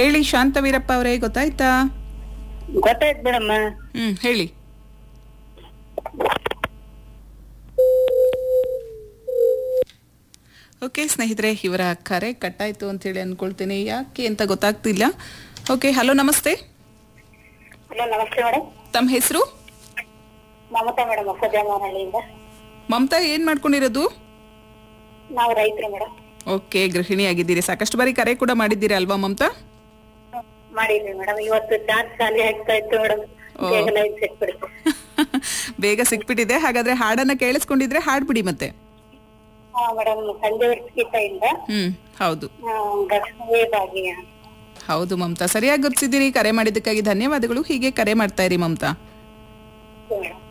ಹೇಳಿ ಶಾಂತವೀರಪ್ಪ ಅವರೇ ಗೊತ್ತಾಯ್ತಾ ಗೊತ್ತಾಯ್ತು ಮೇಡಮ್ ಹ್ಮ್ ಹೇಳಿ ಓಕೆ ಸ್ನೇಹಿತರೆ ಇವರ ಕರೆ ಕಟ್ಟಾಯ್ತು ಅಂತ ಹೇಳಿ ಅನ್ಕೊಳ್ತೀನಿ ಯಾಕೆ ಅಂತ ಗೊತ್ತಾಗ್ತಿಲ್ಲ ಓಕೆ ಹಲೋ ನಮಸ್ತೆ ಹಲೋ ನಮಸ್ತೆ ಮೇಡಮ್ ತಮ್ಮ ಹೆಸರು ಮಮತಾ ಮೇಡಮ್ ಹೊಸಜಾಮನಹಳ್ಳಿಯಿಂದ ಮಮತಾ ಏನ್ ಮಾಡ್ಕೊಂಡಿರೋದು ನಾವು ರೈತರು ಮೇಡಮ್ ಓಕೆ ಗೃಹಿಣಿ ಆಗಿದ್ದೀರಿ ಸಾಕಷ್ಟು ಬಾರಿ ಕರೆ ಕೂಡ ಮಾಡಿದ್ದೀರಿ ಅಲ್ವಾ ಮಮತಾ ಮಾಡಿದ್ವಿ ಮೇಡಮ್ ಇವತ್ತು ಚಾರ್ಜ್ ಖಾಲಿ ಆಗ್ತಾ ಇತ್ತು ಮೇಡಮ್ ಓ. ಬೇಗ ಲೈನ್ ಸಿಕ್ಬಿಡ್ತು ಬೇಗ ಸಿಕ್ಬಿಟ್ಟಿದೆ ಹಾಗಾದ್ರೆ ಹಾಡನ್ನ ಕೇಳಿಸ್ಕೊಂಡಿದ್ರೆ ಹಾಡ್ಬಿಡಿ ಮತ್ತೆ ಹಾ ಮೇಡಮ್ ಸಂಜೆ ಗೀತೆಯಿಂದ ಹ್ಮ್ ಹೌದು ಗಸವೇ ಭಾಗ್ಯ ಹೌದು ಮಮತಾ ಸರಿಯಾಗಿ ಗುರ್ತಿದ್ದೀರಿ ಕರೆ ಮಾಡಿದ್ದಕ್ಕಾಗಿ ಧನ್ಯವಾದಗಳು ಹೀಗೆ ಕರೆ ಮಾಡ್ತಾ ಇರಿ ಮಮತಾ ಮೇಡಮ್